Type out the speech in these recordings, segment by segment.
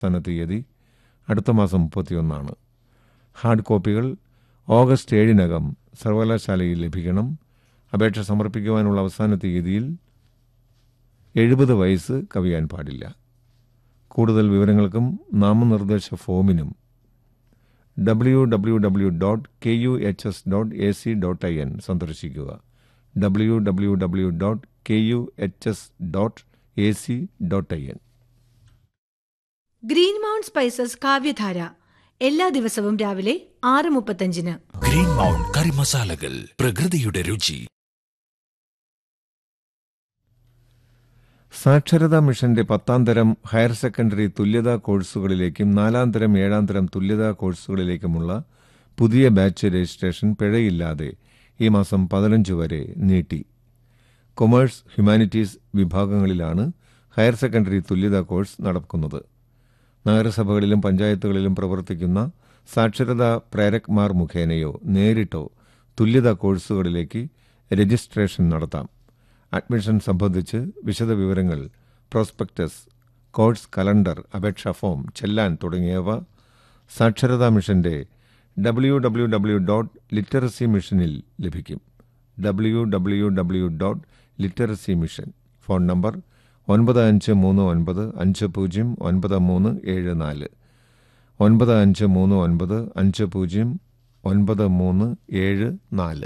അവസാന തീയതി അടുത്ത മാസം മുപ്പത്തിയൊന്നാണ് ഹാർഡ് കോപ്പികൾ ഓഗസ്റ്റ് ഏഴിനകം സർവകലാശാലയിൽ ലഭിക്കണം അപേക്ഷ സമർപ്പിക്കുവാനുള്ള അവസാന തീയതിയിൽ എഴുപത് വയസ്സ് കവിയാൻ പാടില്ല കൂടുതൽ വിവരങ്ങൾക്കും നാമനിർദ്ദേശ ഫോമിനും W W W dot K U H S dot A C dot I N സന്ദർശിക്കുക W W W dot K U H S dot A C dot I N Green Mount Spices കാവ്യധാര എല്ലാ ദിവസവും രാവിലെ ആറ് മുപ്പത്തഞ്ചിന് green mount കറി മസാലകൾ പ്രകൃതിയുടെ രുചി സാക്ഷരതാ മിഷന്റെ പത്താം തരം ഹയർ സെക്കൻഡറി തുല്യതാ കോഴ്സുകളിലേക്കും നാലാം തരം ഏഴാം തരം തുല്യതാ കോഴ്സുകളിലേക്കുമുള്ള പുതിയ ബാച്ച് രജിസ്ട്രേഷൻ പിഴയില്ലാതെ ഈ മാസം പതിനഞ്ച് വരെ നീട്ടി കൊമേഴ്സ് ഹ്യൂമാനിറ്റീസ് വിഭാഗങ്ങളിലാണ് ഹയർ സെക്കൻഡറി തുല്യതാ കോഴ്സ് നടക്കുന്നത് നഗരസഭകളിലും പഞ്ചായത്തുകളിലും പ്രവർത്തിക്കുന്ന സാക്ഷരതാ പ്രേരക്മാർ മുഖേനയോ നേരിട്ടോ തുല്യതാ കോഴ്സുകളിലേക്ക് രജിസ്ട്രേഷൻ നടത്താം അഡ്മിഷൻ സംബന്ധിച്ച് വിശദവിവരങ്ങൾ പ്രോസ്പെക്ടസ് കോഴ്സ് കലണ്ടർ അപേക്ഷാ ഫോം ചെല്ലാൻ തുടങ്ങിയവ സാക്ഷരതാ മിഷന്റെ W W W dot literacy മിഷനിൽ ലഭിക്കും W W W dot literacy mission phone number ഒൻപത് അഞ്ച് മൂന്ന് ഒൻപത് അഞ്ച് പൂജ്യം ഒൻപത് മൂന്ന് ഏഴ് നാല് ഒൻപത് അഞ്ച് മൂന്ന് ഒൻപത് അഞ്ച് പൂജ്യം ഒൻപത് മൂന്ന് ഏഴ് നാല്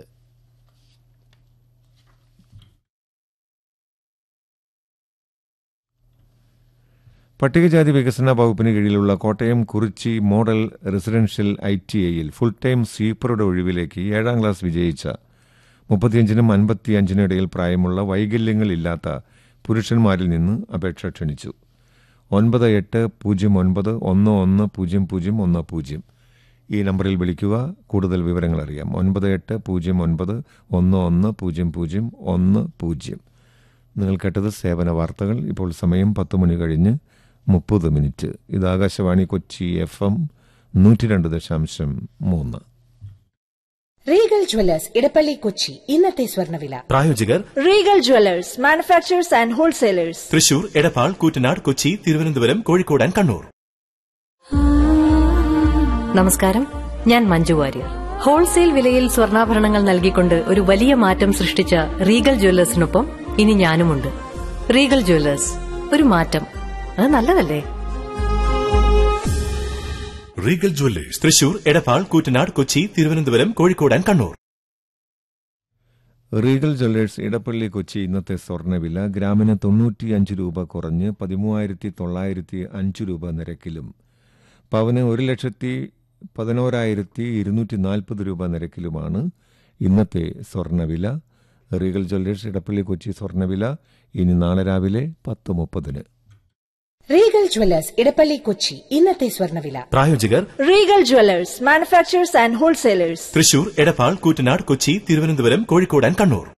പട്ടികജാതി വികസന വകുപ്പിന് കീഴിലുള്ള Kottayam Kurichi model residential I T ഐയിൽ ഫുൾ ടൈം സ്വീപ്പറുടെ ഒഴിവിലേക്ക് ഏഴാം ക്ലാസ് വിജയിച്ച മുപ്പത്തിയഞ്ചിനും അൻപത്തിയഞ്ചിനും ഇടയിൽ പ്രായമുള്ള വൈകല്യങ്ങളില്ലാത്ത പുരുഷന്മാരിൽ നിന്ന് അപേക്ഷ ക്ഷണിച്ചു ഒൻപത് എട്ട് പൂജ്യം ഒൻപത് ഒന്ന് ഒന്ന് പൂജ്യം പൂജ്യം ഒന്ന് പൂജ്യം ഈ നമ്പറിൽ വിളിക്കുക കൂടുതൽ വിവരങ്ങൾ അറിയാം ഒൻപത് എട്ട് പൂജ്യം ഒൻപത് ഒന്ന് ഒന്ന് പൂജ്യം പൂജ്യം ഒന്ന് പൂജ്യം നിങ്ങൾ കേട്ടത് സേവന വാർത്തകൾ ഇപ്പോൾ സമയം പത്ത് മണി കഴിഞ്ഞ് മുപ്പത് മിനിറ്റ് ഇത് ആകാശവാണി കൊച്ചി എഫ് എം നൂറ്റി രണ്ട് ദശാംശം മൂന്ന് റീഗൽ ജ്വല്ലേഴ്സ് ഇടപ്പള്ളി കൊച്ചി ഇന്നത്തെ സ്വർണ്ണവില പ്രായോജകർ Regal Jewellers manufacturers and wholesalers Thrissur Edappal Koottanad Kochi Thiruvananthapuram Kozhikode and Kannur നമസ്കാരം ഞാൻ മഞ്ജു വാര്യർ ഹോൾസെയിൽ വിലയിൽ സ്വർണ്ണാഭരണങ്ങൾ നൽകിക്കൊണ്ട് ഒരു വലിയ മാറ്റം സൃഷ്ടിച്ച റീഗൽ ജ്വല്ലേഴ്സിനൊപ്പം ഇനി ഞാനുമുണ്ട് റീഗൽ ജ്വല്ലേഴ്സ് ഒരു മാറ്റം അത് നല്ലതല്ലേ Regal Jewellers Thrissur Edappal Koottanad Kochi Thiruvananthapuram Kozhikode and Kannur Regal Jewellers Edappally Kochi ഇന്നത്തെ സ്വർണ്ണവില ഗ്രാമിന് തൊണ്ണൂറ്റിയഞ്ച് രൂപ കുറഞ്ഞ് പതിമൂവായിരത്തി തൊള്ളായിരത്തി അഞ്ച് രൂപ നിരക്കിലും പവന് ഒരു ലക്ഷത്തി പതിനോരായിരത്തി ഇരുന്നൂറ്റി നാൽപ്പത് രൂപ നിരക്കിലുമാണ് ഇന്നത്തെ സ്വർണ്ണവില റീഗൽ ജ്വല്ലേഴ്സ് ഇടപ്പള്ളി കൊച്ചി സ്വർണ്ണവില ഇനി നാളെ രാവിലെ പത്ത് മുപ്പതിന് റീഗൽ ജ്വല്ലേഴ്സ് ഇടപ്പള്ളി കൊച്ചി ഇന്നത്തെ സ്വർണ്ണവില പ്രായോജകർ Regal Jewellers manufacturers and wholesalers Thrissur Edappal Koottanad Kochi Thiruvananthapuram Kozhikode and Kannur